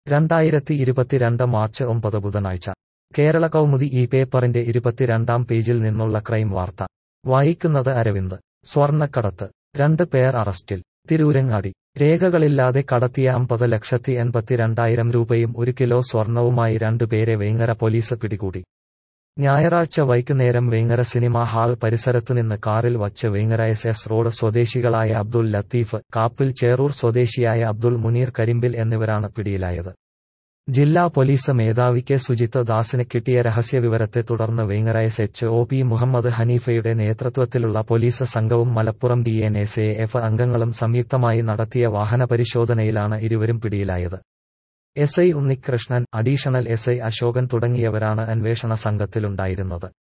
രണ്ടായിരത്തി ഇരുപത്തിരണ്ട് മാർച്ച് ഒമ്പത് ബുധനാഴ്ച കേരള കൗമുദി ഈ പേപ്പറിന്റെ ഇരുപത്തിരണ്ടാം പേജിൽ നിന്നുള്ള ക്രൈം വാർത്ത വായിക്കുന്നത് അരവിന്ദ് സ്വർണ്ണക്കടത്ത് രണ്ട് പേർ അറസ്റ്റിൽ തിരൂരങ്ങാടി രേഖകളില്ലാതെ കടത്തിയ അമ്പത് ലക്ഷത്തി എൺപത്തിരണ്ടായിരം രൂപയും ഒരു കിലോ സ്വർണവുമായി രണ്ടുപേരെ വേങ്ങര പോലീസ് പിടികൂടി ഞായറാഴ്ച വൈകുന്നേരം വേങ്ങര സിനിമാ ഹാൾ പരിസരത്തുനിന്ന് കാറിൽ വച്ച് വേങ്ങര എസ് എസ് റോഡ് സ്വദേശികളായ അബ്ദുൽ ലത്തീഫ് കാപ്പിൽ ചേറൂർ സ്വദേശിയായ അബ്ദുൾ മുനീർ കരിമ്പിൽ എന്നിവരാണ് പിടിയിലായത് ജില്ലാ പോലീസ് മേധാവി കെ സുജിത്ത് ദാസിന് കിട്ടിയ രഹസ്യവിവരത്തെ തുടർന്ന് Vengara S H O P Muhammad ഹനീഫയുടെ നേതൃത്വത്തിലുള്ള പോലീസ് സംഘവും Malappuram D N S A F അംഗങ്ങളും സംയുക്തമായി നടത്തിയ വാഹന പരിശോധനയിലാണ് ഇരുവരും പിടിയിലായത് S I Unnikrishnan additional S I Ashokan തുടങ്ങിയവരാണ് അന്വേഷണ സംഘത്തിലുണ്ടായിരുന്നത്